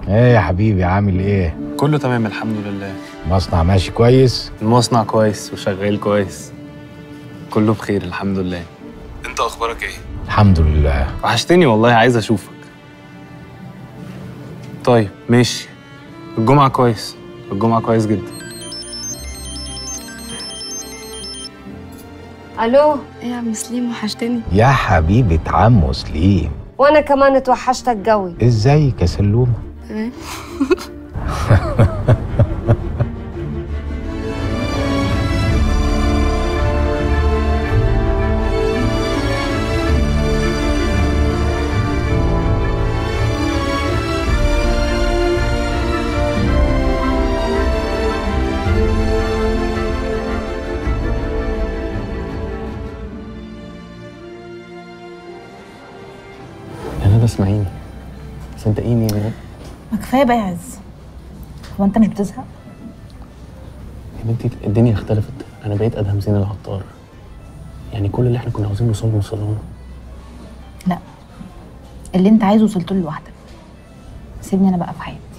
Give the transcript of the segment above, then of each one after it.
ايه يا حبيبي عامل ايه كله تمام الحمد لله مصنع ماشي كويس المصنع كويس وشغال كويس كله بخير الحمد لله انت اخبارك ايه الحمد لله وحشتني والله عايز اشوفك طيب ماشي الجمعة كويس الجمعة كويس جدا الو ايه يا عم سليم وحشتني يا حبيبة عمو سليم وانا كمان اتوحشتك قوي ازيك يا سلومة تمام يا ندى اسمعيني صدقيني يا ما كفايه بقى يا عز هو انت مش بتزهق بنتي الدنيا اختلفت انا بقيت ادهم زين العطار يعني كل اللي احنا كنا عاوزين نوصل له وصلنا له. لا اللي انت عايزه وصلت له لوحدك سيبني انا بقى في حياتي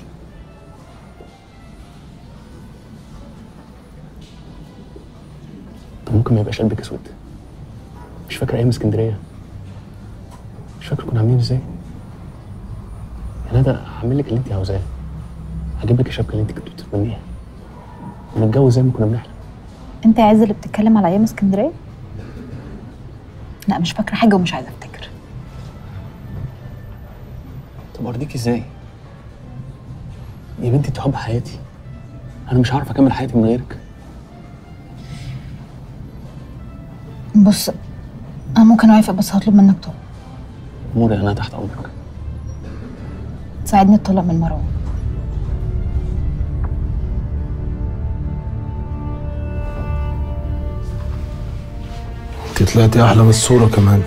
طب ممكن ما يبقاش قلبك اسود مش فاكره ايام اسكندريه مش فاكره كنا عاملين ازاي يا ندى هعمل لك اللي انت عاوزاه هجيب لك الشبكه اللي انت كنت بتتمنيها ونتجوز زي ما كنا بنحلم انت يا عز اللي بتتكلم على ايام اسكندريه لا مش فاكره حاجه ومش عايزه افتكر طب ارضيك ازاي يا بنتي انت حب حياتي انا مش هعرف اكمل حياتي من غيرك بص انا ممكن اوافق بس هطلب منك طلب اموري انا تحت امرك تساعدني اتطلق من مروان انت طلعتي احلى من الصوره كمان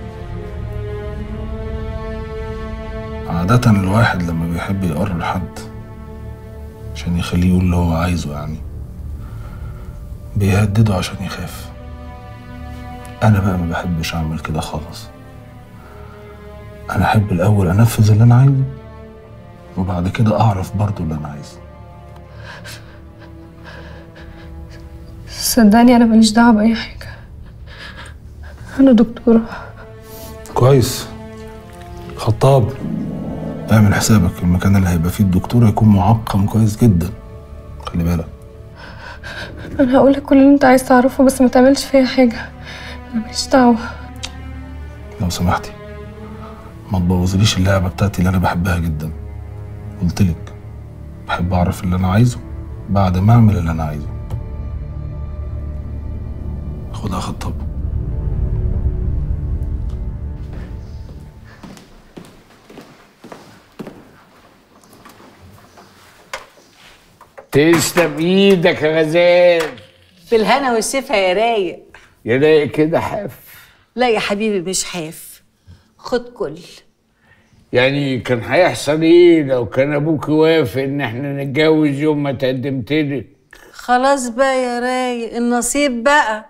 عادة الواحد لما بيحب يقرر لحد عشان يخليه يقول اللي هو عايزه يعني بيهدده عشان يخاف انا بقى ما بحبش اعمل كده خالص انا احب الاول انفذ اللي انا عايزه وبعد كده اعرف برضو اللي انا عايزه صدقني انا ماليش دعوه باي حاجه انا دكتوره كويس خطاب اعمل حسابك المكان اللي هيبقى فيه الدكتور هيكون معقم كويس جدا خلي بالك انا هقول لك كل اللي انت عايز تعرفه بس ما تعملش فيا حاجه انا ماليش دعوه لو سمحتي ما تبوظليش اللعبة بتاعتي اللي أنا بحبها جدا قلتلك بحب أعرف اللي أنا عايزه بعد ما أعمل اللي أنا عايزه خدها خطاب تسلم ايدك يا غزال بالهنا والشفا يا رايق يا رايق كده حاف لا يا حبيبي مش حاف خد كل يعني كان هيحصل ايه لو كان ابوك وافق ان احنا نتجوز يوم ما تقدمت لك خلاص بقى يا رايق النصيب بقى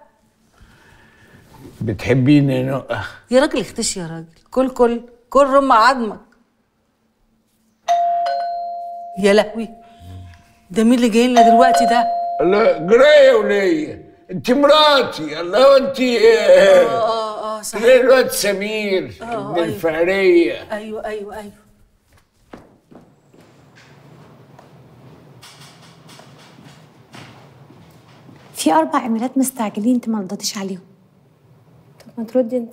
بتحبيني يا نقة يا راجل اختش يا راجل كل كل كل رم عظمك يا لهوي ده مين اللي جاي لنا دلوقتي ده الله جرايه وليا انت مراتي الله انت اه اه اه صحيح ليه الواد سمير آه، ابن أيوة. الفقريه ايوه ايوه ايوه في أربع إيميلات مستعجلين أنت ما ردتيش عليهم طب ما تردي انت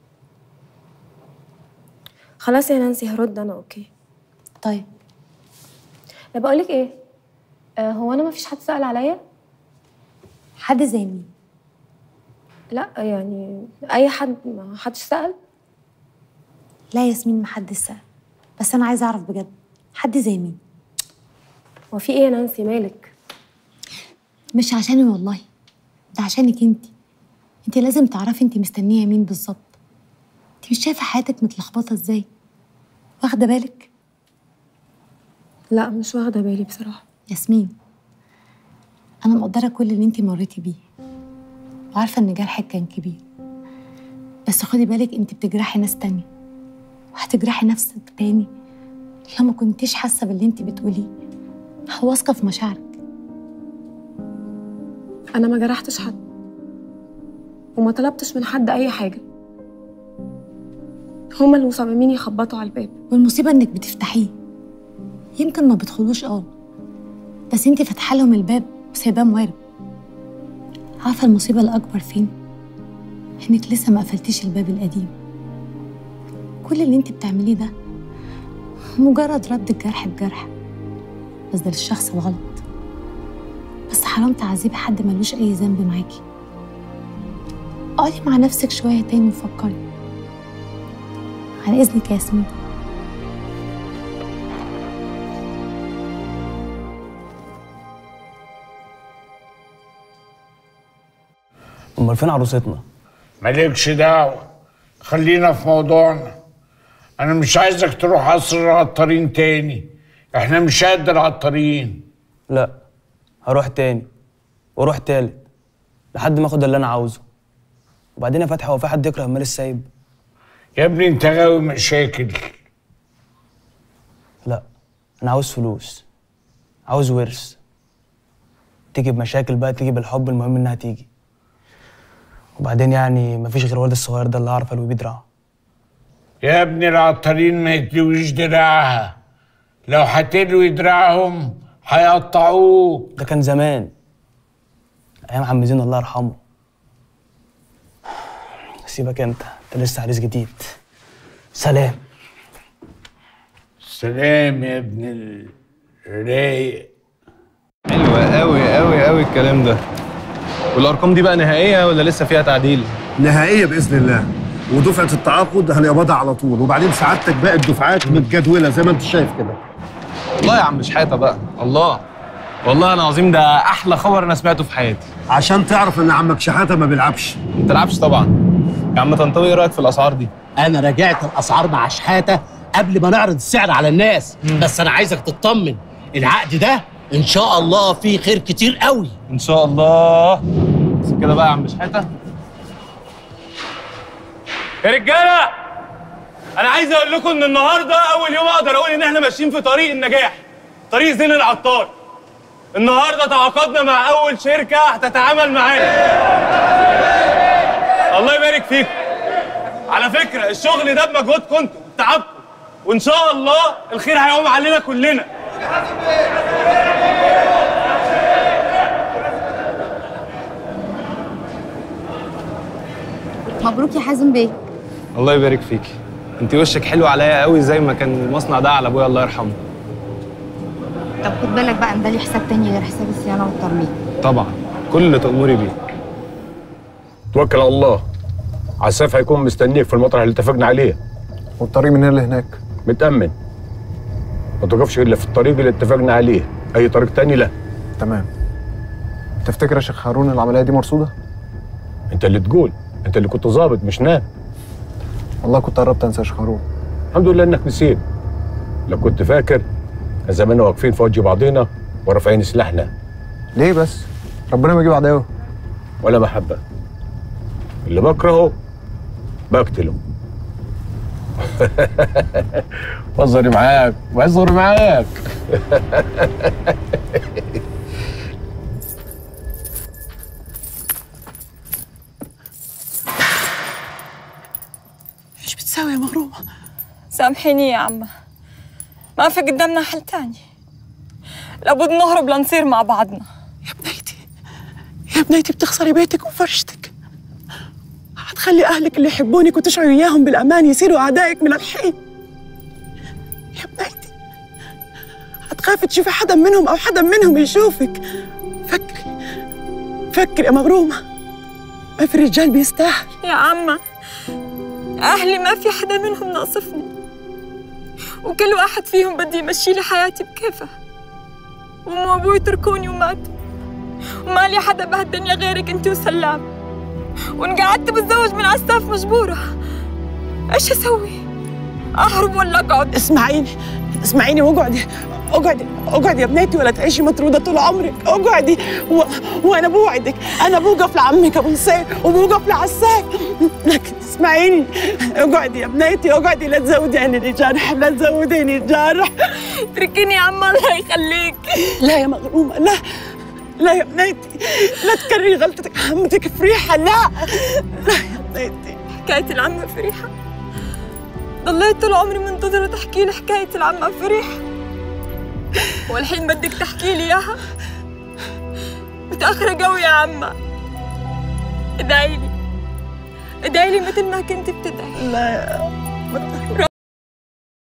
خلاص يا نانسي هرد انا اوكي طيب لا بقولك ايه آه هو انا ما فيش حد سأل عليا حد زي مين؟ لا يعني اي حد ما حدش سأل لا ياسمين محدش سأل بس أنا عايزة أعرف بجد حد زي مين؟ هو في ايه يا نانسي مالك مش عشاني والله ده عشانك انت انت لازم تعرفي انت مستنية مين بالظبط انت مش شايفة حياتك متلخبطة ازاي واخدة بالك لا مش واخده بالي بصراحه ياسمين انا مقدرة كل اللي انت مريتي بيه وعارفة ان جرحك كان كبير بس خدي بالك انت بتجرحي ناس تانية وهتجرحي نفسك تاني لو ما كنتيش حاسه باللي انت بتقوليه واثقه في مشاعرك انا ما جرحتش حد وما طلبتش من حد اي حاجه هما اللي مصممين يخبطوا على الباب والمصيبه انك بتفتحيه يمكن ما بيدخلوش اه بس انت فاتحه لهم الباب وسايباه موارب عارفه المصيبه الاكبر فين انك لسه ما قفلتيش الباب القديم كل اللي انت بتعمليه ده مجرد رد الجرح بجرح بس ده للشخص الغلط بس حرام تعذبي حد ملوش اي ذنب معاكي اقعدي مع نفسك شويه تاني وفكري عن اذنك يا ياسمين امال فين عروستنا مالكش دعوة خلينا في موضوعنا أنا مش عايزك تروح قصر العطارين تاني إحنا مش قد العطارين لا هروح تاني واروح تالت لحد ما اخد اللي انا عاوزه وبعدين يا فتحي هو في حد يكره المال السايب يا ابني أنت غاوي مشاكل لا انا عاوز فلوس عاوز ورث تيجي بمشاكل بقى تيجي بالحب المهم انها تيجي وبعدين يعني مفيش غير ولد الصغير ده اللي اعرف الوي بيه دراعه يا ابني العطارين ما يتلويش دراعها لو هتلوي دراعهم هيقطعوه ده كان زمان ايام عم زين الله يرحمه سيبك انت انت لسه عريس جديد سلام سلام يا ابن الرايق حلوة قوي قوي قوي الكلام ده والارقام دي بقى نهائيه ولا لسه فيها تعديل نهائيه باذن الله ودفعه التعاقد هنقبضها على طول وبعدين سعادتك باقي الدفعات متجدوله زي ما انت شايف كده والله يا عم شحاته بقى الله والله انا عظيم ده احلى خبر انا سمعته في حياتي عشان تعرف ان عمك شحاته ما بيلعبش ما تلعبش طبعا يا عم طنطاوي ايه رايك في الاسعار دي انا راجعت الاسعار مع شحاته قبل ما نعرض السعر على الناس بس انا عايزك تطمن العقد ده ان شاء الله فيه خير كتير قوي ان شاء الله بس كده بقى يا عم شحاته يا رجاله انا عايز اقول لكم ان النهارده اول يوم اقدر اقول ان احنا ماشيين في طريق النجاح طريق زين العطار النهارده تعاقدنا مع اول شركه هتتعامل معانا الله يبارك فيكم على فكره الشغل ده بمجهودكم انتوا وبتعبكم وان شاء الله الخير هيقوم علينا كلنا مبروك يا حازم بيه الله يبارك فيكي انت وشك حلو عليا قوي زي ما كان المصنع ده على ابويا الله يرحمه طب خد بالك بقى ان ده ليه حساب تاني غير حساب الصيانه والترميم طبعا كل اللي تأمري بيه توكل على الله عساف هيكون مستنيك في المطرح اللي اتفقنا عليه والطريق من هنا لهناك متأمن ما تقفش الا في الطريق اللي اتفقنا عليه اي طريق تاني لا تمام تفتكر يا شيخ هارون العمليه دي مرصوده انت اللي تقول انت اللي كنت ظابط مش نام والله كنت قربت انسى يا شيخ هارون الحمد لله انك نسيت لو كنت فاكر كان زماننا واقفين في وجه بعضينا ورافعين سلاحنا ليه بس ربنا ما يجيب عداوه ولا محبه اللي بكرهه بقتله بهزر معاك بهزر معاك ايش بتساوي يا مغرومة؟ سامحيني يا عمة ما في قدامنا حل تاني لابد نهرب لنصير مع بعضنا يا بنيتي بتخسري بيتك وفرشتك هتخلي أهلك اللي يحبونك وتشعري إياهم بالأمان يصيروا أعدائك من الحين يا بنيتي هتخافي تشوفي حدا منهم أو حدا منهم يشوفك فكري فكري يا مغرومة ما في رجال بيستاهل يا عمة أهلي ما في حدا منهم ناصفني وكل واحد فيهم بدي يمشي لي حياتي بكيفه وأمي وأبوي تركوني وماتوا وما لي حدا بهالدنيا غيرك أنت وسلام وإن قعدت بتزوج من عساف مجبورة إيش أسوي؟ أهرب ولا أقعد؟ اسمعيني اسمعيني واقعدي اقعدي اقعدي يا بنيتي ولا تعيشي مطرودة طول عمرك اقعدي و... وانا بوعدك انا بوقف لعمك ابو نصير وبوقف لعساك لكن اسمعيني اقعدي يا بنيتي اقعدي لا تزوديني الجرح لا تزوديني الجرح اتركيني يا عم الله يخليك لا يا مغرومه لا لا يا بنيتي لا تكرري غلطتك عمتك فريحه لا لا يا بنيتي حكاية العمة فريحة ضليت طول عمري منتظرة تحكي لي حكاية العمة فريحة والحين بدك تحكي لي إياها متأخرة قوي يا عمة ادعي لي ادعي لي مثل ما كنت بتدعي لا